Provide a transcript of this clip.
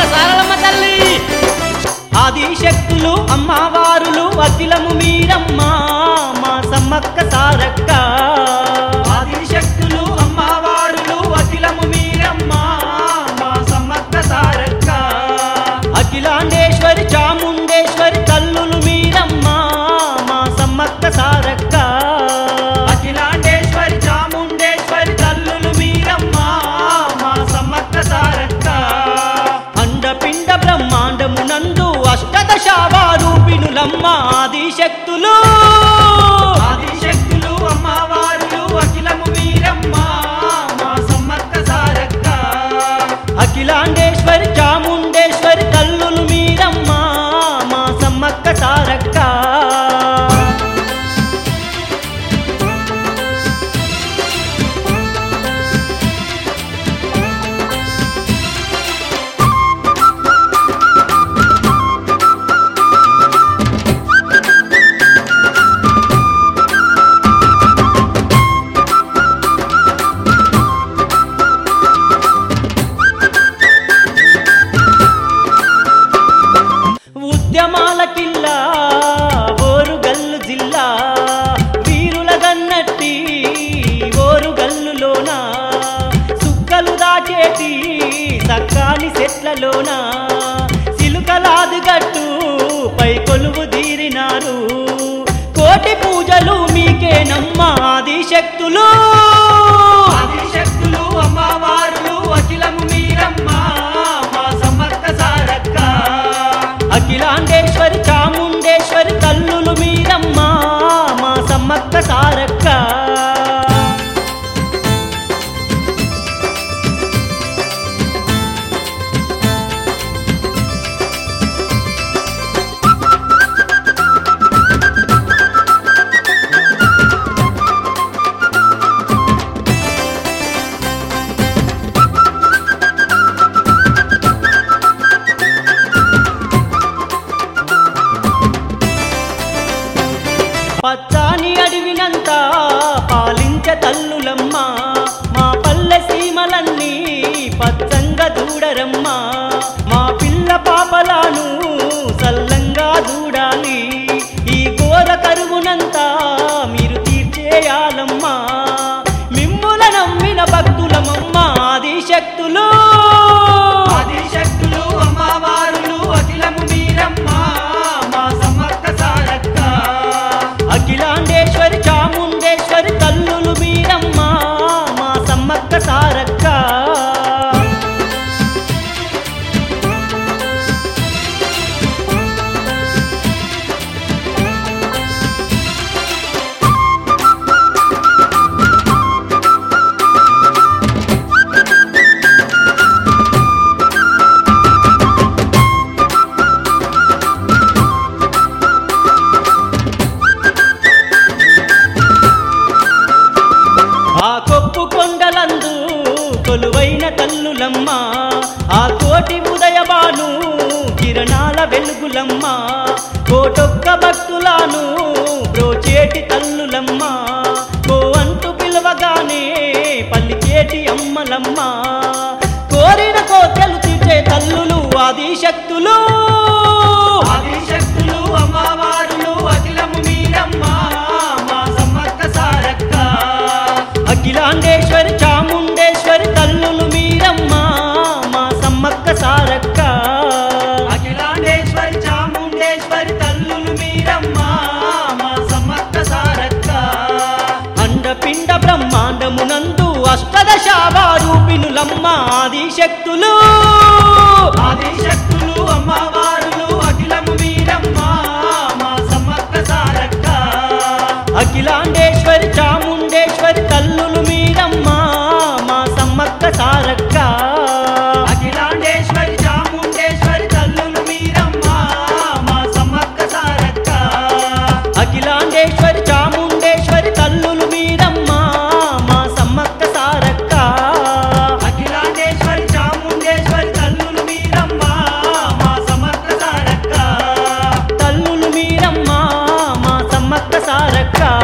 సారలమ్మ తల్లి ఆదిశక్తులు అమ్మవారులు అఖిలము మీరమ్మ మా సమ్మక్క సారక్క ఆదిశక్తులు అమ్మవారులు అఖిలము మీరమ్మ మా సమ్మక్క సారక్క అఖిలాండేశ్వరి చాముండేశ్వరి తల్లులు మీరమ్మ మా సమ్మక్క సారక్క అఖిలాండేశ్వరి చాముండేశ్వరి తల్లులు మీరమ్మ మా సమ్మక్క సారక్క అండపిండ బ్రహ్మాండమునందు అష్టదశావారూపిణులమ్మ ఆదిశక్తులు ఆదిశక్తులు అమ్మవారులు అఖిలము వీరమ్మ మా సమ్మక్క సారక్క అఖిలాండేశ్వరి చాముండేశ్వరి తల్లులు మీరమ్మ మా సమ్మక్క సారక్క ఉద్యమాల కిల్లా ఓరుగల్లు జిల్లా వీరుల గన్నట్టి ఓరుగల్లులోన సుక్కలు దాచేటి సక్కాని చెట్లలోన సిలుకలాది గట్టు పై కొలువు తీరినారు కోటి పూజలు మీకేనమ్మా ఆదిశక్తులు ఆదిశక్తులు అమ్మవారులు అఖిలము మీరమ్మ మా సమ్మక్క సారక్క అఖిలాండేశ్వరి చాముండేశ్వరి తల్లులు మీరమ్మ మా సమ్మక్క సారక్క పచ్చాని అడివినంత పాలించ తల్లులమ్మ మా పల్లె సీమలన్నీ పచ్చంగా దూడరమ్మ మా పిల్ల పాపలాను సల్లంగా దూడాలి ఈ ఘోర కరువునంతా మీరు తీర్చేయాలమ్మా మిమ్ముల నమ్మిన భక్తులమమ్మ ఆదిశక్తులు ఆదిశక్తులు అమ్మవారులు అఖిలము మీరమ్మ మా సమ్మక్క సారక్క అఖిలాండేశ్వరి చాముండేశ్వరి తల్లులు మీరమ్మ మా సమ్మక్క సారక్క ఆ కొప్పు కొండలందు కొలువైన తల్లులమ్మ ఆ కోటి ఉదయబాను కిరణాల వెలుగులమ్మ కోటొక్క భక్తులాను బ్రోచేటి తల్లులమ్మ కో అంటూ పిలవగానే పల్లికేటి అమ్మలమ్మ కోరిన కోర్కెలు తీర్చే తల్లులు ఆదిశక్తులు ఆదిశక్తులు అమ్మవారులు అఖిలము మీరమ్మ మా సమ్మక్క సారక్క అఖిలాండేశ్వరి చాముండేశ్వరి తల్లులు మీరమ్మ మా సమ్మక్క సారక్క అఖిలాండేశ్వరి చాముండేశ్వరి తల్లులు మీరమ్మ మా సమ్మక్క సారక్క అండపిండ బ్రహ్మాండమునందు అష్టదశావారూపిణులమ్మ ఆదిశక్తులు ఆదిశక్తులు అమ్మవారులు అఖిలము మీరమ్మ మా సమ్మక్క సారక్క అఖిలాండేశ్వరి చాముండేశ్వరి తల్లులు మీరమ్మ మా సమ్మక్క సారక్క అఖిలాండేశ్వరి చాముండేశ్వరి తల్లులు మీరమ్మ మా సమ్మక్క సారక్క అఖిలాండేశ్వరి చాముండేశ్వరి తల్లులు మీరమ్మ మా సమ్మక్క సారక్క అఖిలాండేశ్వరి చాముండేశ్వరి తల్లులు మీరమ్మ మా సమ్మక్క సారక్క తల్లులు మీరమ్మ మా సమ్మక్క సారక్క